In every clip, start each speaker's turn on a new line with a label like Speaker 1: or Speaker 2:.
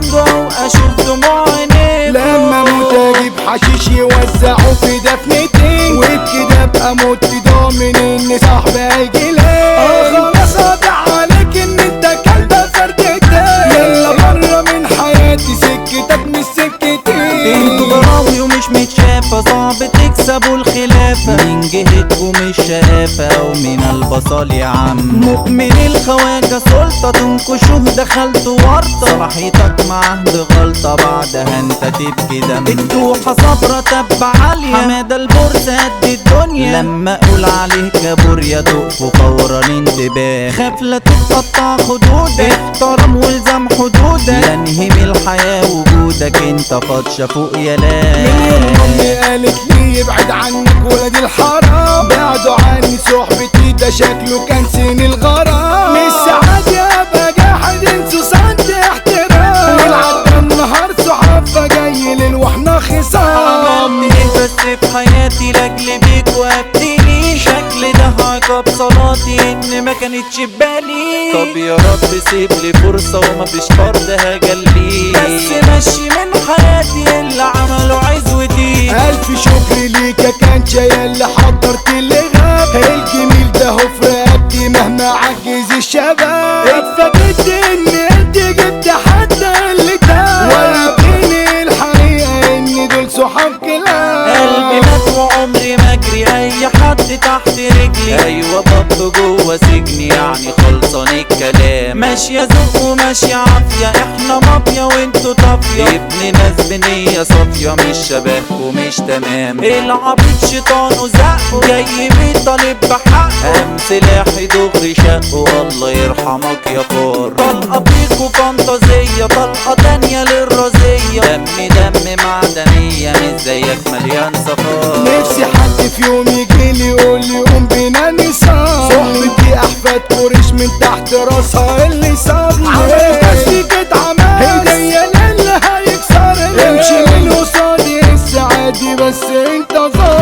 Speaker 1: عنده واشوف دموع عينيه
Speaker 2: لما اموت اجيب حشيش يوزعوا في دفنتي وبكده ابقى مت ضامن ان صاحبي هيجي لي اه خلاص قاطع عليك ان انت كلبه فردتك يلا بره من حياتي سكتك مش سكتي
Speaker 1: انتوا ضراوي ومش متشافة صعب تكسبوا الخلافة من جهتكم مش شقافة ومن البصل يا عم مؤمن الخواجة سلطة تنكشوه دخلت ورطة صلاحيتك معاه بغلطة بعدها انت تبكي دم الدوحة صبرة تبع عالية حمادة البورصة قد الدنيا لما اقول عليه كابوريا تقفوا فورا انتباه خاف لا تتقطع خدودك احترم والزم حدودك لانهي من الحياة وجودك انت فاضشة فوق يا
Speaker 2: من يوم
Speaker 1: لا
Speaker 2: امي قالت لي ابعد عنك ولد الحرام بعدوا عني صحبتي ده شكله كان سن الغرام مش ساعات ابقى جاحد انسوا سنت احترام والعدى النهار صحاب فجاي ليل واحنا خصام
Speaker 1: عملت ايه بس في حياتي لاجل بيك وابتلي شكل ده عقاب صلاتي ان ما كانتش ببالي طب يا رب سيب لي فرصة وما فيش فرد هجلي بس مشي من حياتي اللي عملوا عزوتي
Speaker 2: الف شكر ليك كان شاي اللي حضرت اللي غاب الجميل ده هو في رقبتي مهما عجز الشباب اتفاجئت ان انت جبت حد اللي تاب وريتني الحقيقه ان دول صحاب كلاب
Speaker 1: قلبي مات وعمري ما اجري اي حد تحت رجلي ايوه بط جوه سجني يعني خلصان الكلام ماشية ذوق وماشية عافية احنا مافيا وانتوا طافية ابن ناس بنية صافية مش شباب ومش تمام العبيط شيطان وزقه جاي بيطالب بحقه قام سلاحي دغري شقه الله يرحمك يا فار طلقة بيكو فانتازية طلقة تانية للرازية دم دم معدنية مش زيك مليان صفار
Speaker 2: نفسي حد في يوم يجيلي يقول لي قوم بينا نصاب صحبتي احفاد قريش من تحت راسها اللي صابني عملت تسليكة عمال هدية للي هيكسرني امشي من قصادي السعادي بس انت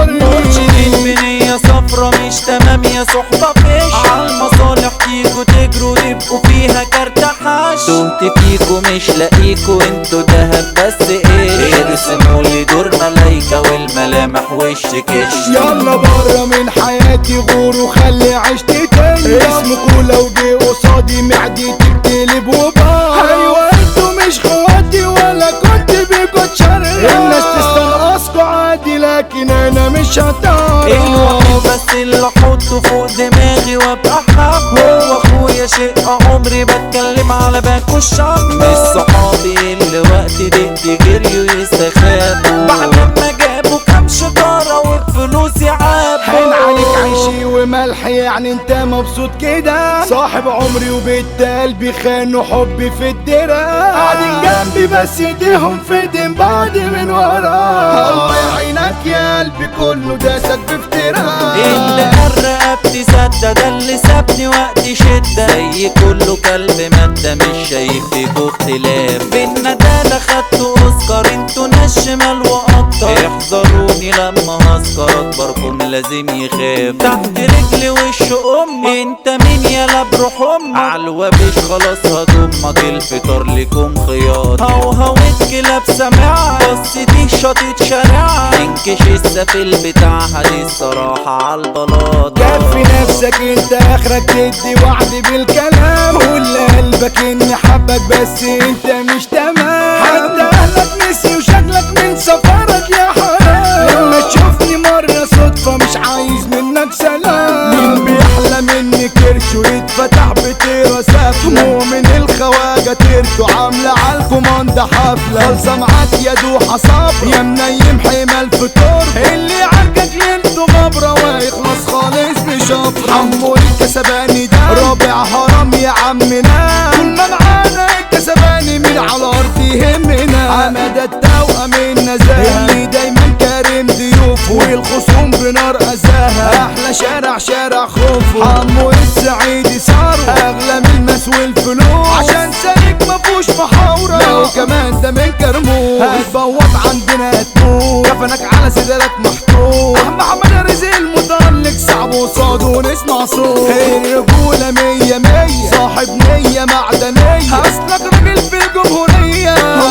Speaker 1: مرشدين
Speaker 2: ظهري
Speaker 1: بنية صفرة مش تمام يا صحبة فيش عالمصالح تيجوا تجروا تبقوا فيها كارت حش تهت فيكوا مش لاقيكوا انتوا دهب بس ايه ارسموا لي دور ملايكة والملامح وش كش
Speaker 2: يلا بره من حياتي غور وخلي عيشتي تاني اسمكوا لو جه قصادي معدتي بتقلب وبار ايوه انتوا مش خواتي ولا كنت بيكوا اتشرق الناس تستنقصكوا عادي لكن انا مش
Speaker 1: الوحيد
Speaker 2: هتعرف
Speaker 1: بس اللي احطه فوق دماغي وابقى حب هو اخويا شيء عمري بتكلم على باكو الشعب مش صحابي اللي وقت ضيقتي جريوا يستخافوا بعد ما جابوا كام شجرة وفلوس يعابوا
Speaker 2: حين عليك عيشي وملحي يعني انت مبسوط كده صاحب عمري وبيت قلبي خانوا حبي في الدرا قاعدين جنبي بس ايديهم في ايدين بعض من ورا الله يعينك يا قلبي كله داسك بافتراء
Speaker 1: اللي قال رقبتي سدة ده اللي سابني وقت شدة زي كله كلب مادة مش شايف فيكوا اختلاف بالندالة خدتوا اوسكار انتوا ناس شمال واكتر احذروني لما هسكر اكبركم لازم يخاف تحت رجلي وش امي انت مين يالا بروح امك عالوبش خلاص هضمك الفطار لكم خياط هو هوت كلاب سامعة بس دي شاطت شارعة انكش السفل بتاعها دي الصراحة عالبلاط
Speaker 2: كفي نفسك انت اخرك تدي وعد بالكلام قول لقلبك اني حبك بس انت مش تمام حتى اهلك نسي وشكلك من سفرك يا حرام لما تشوفني مرة صدفة مش عايز منك سلام مين بيحلم ان كرشه يتفتح بطيرة سافلة مؤمن الخواجة تيرته عاملة عالكوماندا حفلة خالصة معاك يا دوحة صبر يا منيم حمال فطور اللي عرجك ليلته غبرة ويخلص خالص بشفرة حمو الكسباني ده رابع هرم يا عمنا طول ما معانا الكسباني من على الارض يهمنا عمد التوأم النزاهة اللي دايما كريم ضيوفه والخصوم بنار اذاها احلى شارع شارع خوفه حمو السعيد صاروا اغلى من الماس والفلوس عشان سالك مفهوش محاورة لو كمان ده من كرموس هتبوط عندنا تموت كفنك على صدرك محطوط احمد محمد رزق المتألق صعب وصاد ونسمع صوت الرجولة مية مية صاحب نية معدنية اصلك راجل في الجمهورية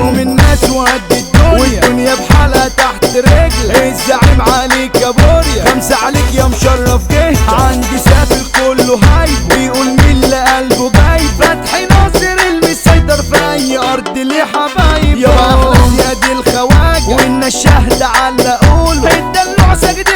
Speaker 2: مظلوم الناس وقد الدنيا والدنيا بحالها تحت رجل الزعيم عليك يا بوريا خمسة عليك يا مشرف جه عندي سافل كله هايب بيقول مين اللي قلبه جايب فتحي ناصر المسيطر في اي ارض ليه حبايب يا احلى زياد الخواجه وان الشهد على قوله الدلوع ساجد